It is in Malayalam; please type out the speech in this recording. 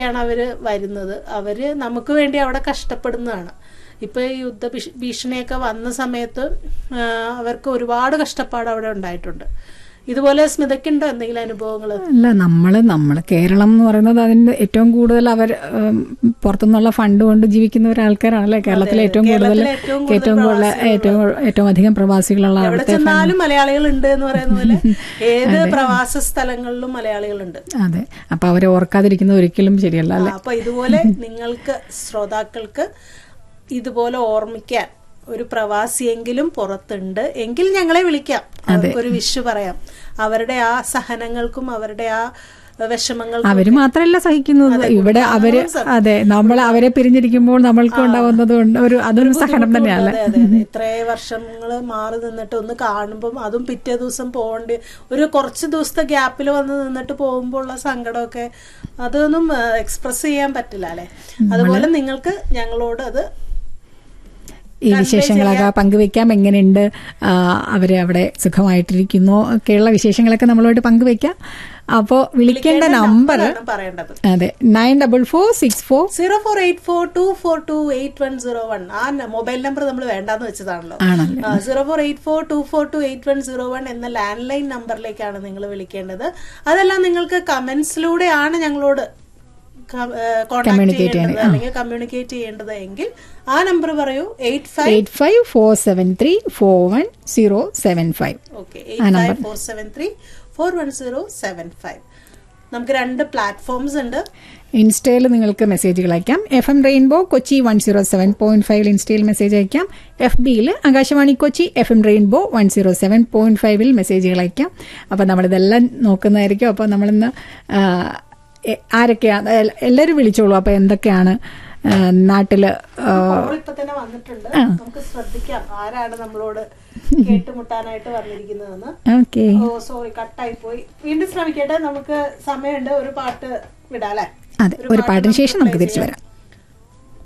ാണ് അവര് വരുന്നത് അവര് നമുക്ക് വേണ്ടി അവിടെ കഷ്ടപ്പെടുന്നതാണ് ഇപ്പൊ ഈ യുദ്ധ ഭീഷ- ഭീഷണിയൊക്കെ വന്ന സമയത്ത് ആ, അവർക്ക് ഒരുപാട് കഷ്ടപ്പാട് അവിടെ ഉണ്ടായിട്ടുണ്ട് ഇതുപോലെ സ്മിതയ്ക്കുണ്ടോ എന്തെങ്കിലും അനുഭവങ്ങൾ അല്ല നമ്മള് നമ്മള് കേരളം എന്ന് പറയുന്നത് അതിന്റെ ഏറ്റവും കൂടുതൽ അവർ ഉം, പുറത്തുനിന്നുള്ള ഫണ്ട് കൊണ്ട് ജീവിക്കുന്ന ഒരു ആൾക്കാരാണല്ലേ കേരളത്തിലെ ഏറ്റവും കൂടുതൽ കേരളത്തിലെ ഏറ്റവും കൂടുതൽ ഏറ്റവും കൂടുതൽ ഏറ്റവും ഏറ്റവും അധികം പ്രവാസികളുള്ള എവിടെ അവിടുത്തെ ചെന്നാലും മലയാളികൾ ഉണ്ട് എന്ന് പറയുന്ന പോലെ ഏത് പ്രവാസ സ്ഥലങ്ങളിലും മലയാളികളുണ്ട് അതെ അപ്പൊ അവരെ ഓർക്കാതിരിക്കുന്നത് ഒരിക്കലും ശരിയല്ല അല്ലെ ആ, അപ്പൊ ഇതുപോലെ നിങ്ങൾക്ക് ശ്രോതാക്കൾക്ക് ഇതുപോലെ ഓർമ്മിക്കാൻ ഒരു പ്രവാസിയെങ്കിലും പുറത്തുണ്ട് എങ്കിൽ ഞങ്ങളെ വിളിക്കാം അവർക്കൊരു വിഷു പറയാം അവരുടെ ആ സഹനങ്ങൾക്കും അവരുടെ ആ വിഷമങ്ങൾക്കും അവര് മാത്രമല്ല സഹിക്കുന്നത് ഇവിടെ അവര് അതെ നമ്മൾ അവരെ പിരിഞ്ഞിരിക്കുമ്പോൾ നമ്മൾക്ക് ഉണ്ടാവുന്നത് കൊണ്ട് ഒരു അതൊരു സഹനം തന്നെയല്ലേ അതെ അതെ അതെ ഇത്രേ വർഷങ്ങൾ മാറി നിന്നിട്ട് ഒന്ന് കാണുമ്പം അതും പിറ്റേ ദിവസം പോകേണ്ടി ഒരു കുറച്ച് ദിവസത്തെ ഗ്യാപ്പിൽ വന്ന് നിന്നിട്ട് പോകുമ്പോൾ ഉള്ള സങ്കടമൊക്കെ അതൊന്നും എക്സ്പ്രസ് ചെയ്യാൻ പറ്റില്ല അല്ലെ അതുപോലെ നിങ്ങൾക്ക് ഞങ്ങളോട് അത് ഈ വിശേഷങ്ങളൊക്കെ പങ്കുവെക്കാം എങ്ങനെയുണ്ട് ആ, അവര് അവിടെ സുഖമായിട്ടിരിക്കുന്നു ഒക്കെയുള്ള വിശേഷങ്ങളൊക്കെ നമ്മളോട് പങ്കുവെക്കാം അപ്പോ വിളിക്കേണ്ട നമ്പർ ആണ് പറയേണ്ടത് അതെ nine double four six four zero four eight four two four two eight one zero one ആ മൊബൈൽ നമ്പർ നമ്മൾ വേണ്ടാന്ന് വെച്ചതാണല്ലോ ആണല്ലേ zero four eight four two four two eight one zero one എന്ന ലാൻഡ് ലൈൻ നമ്പറിലേക്കാണ് നിങ്ങൾ വിളിക്കേണ്ടത് അതെല്ലാം നിങ്ങൾക്ക് കമന്റ്സിലൂടെയാണ് ഞങ്ങളോട് കോൺടാക്ട് ചെയ്യേണ്ടത് അല്ലെങ്കിൽ കമ്മ്യൂണിക്കേറ്റ് ചെയ്യേണ്ടത് എങ്കിൽ ആ നമ്പർ പറയൂ eight five eight five four seven three four one zero seven five okay eight five four seven three four one zero seven five നമുക്ക് രണ്ട് പ്ലാറ്റ്ഫോംസ് ഉണ്ട് ഇൻസ്റ്റയിൽ നിങ്ങൾക്ക് മെസ്സേജുകൾ അയക്കാം F M rainbow Kochi one zero seven point ഫൈവിൽ ഇൻസ്റ്റയിൽ മെസ്സേജ് അയക്കാം എഫ് ബിയിൽ Akashvani Kochi F M rainbow one zero seven point ഫൈവിൽ മെസ്സേജുകൾ അയക്കാം അപ്പോൾ നമ്മളിതെല്ലാം നോക്കുന്നതായിരിക്കും അപ്പോൾ നമ്മളിന്ന് ആ, എ- ആരൊക്കെയാണ് എൽ- എല്ലാവരും വിളിച്ചോളൂ അപ്പോൾ എന്തൊക്കെയാണ് ആ, നാട്ടില് ആ, കോൾ ഇപ്പൊ തന്നെ വന്നിട്ടുണ്ട് നമുക്ക് ശ്രദ്ധിക്കാം ആരാണ് നമ്മളോട് കേട്ടുമുട്ടാനായിട്ട് വന്നിരിക്കുന്നതെന്ന് ഓക്കെ ഓ സോറി കട്ടായി പോയി വീണ്ടും ശ്രമിക്കട്ടെ നമുക്ക് സമയമുണ്ട് ഒരു പാട്ട് വിടാം അല്ലേ അതെ ഒരു പാട്ടിന് ശേഷം നമുക്ക് തിരിച്ചു വരാം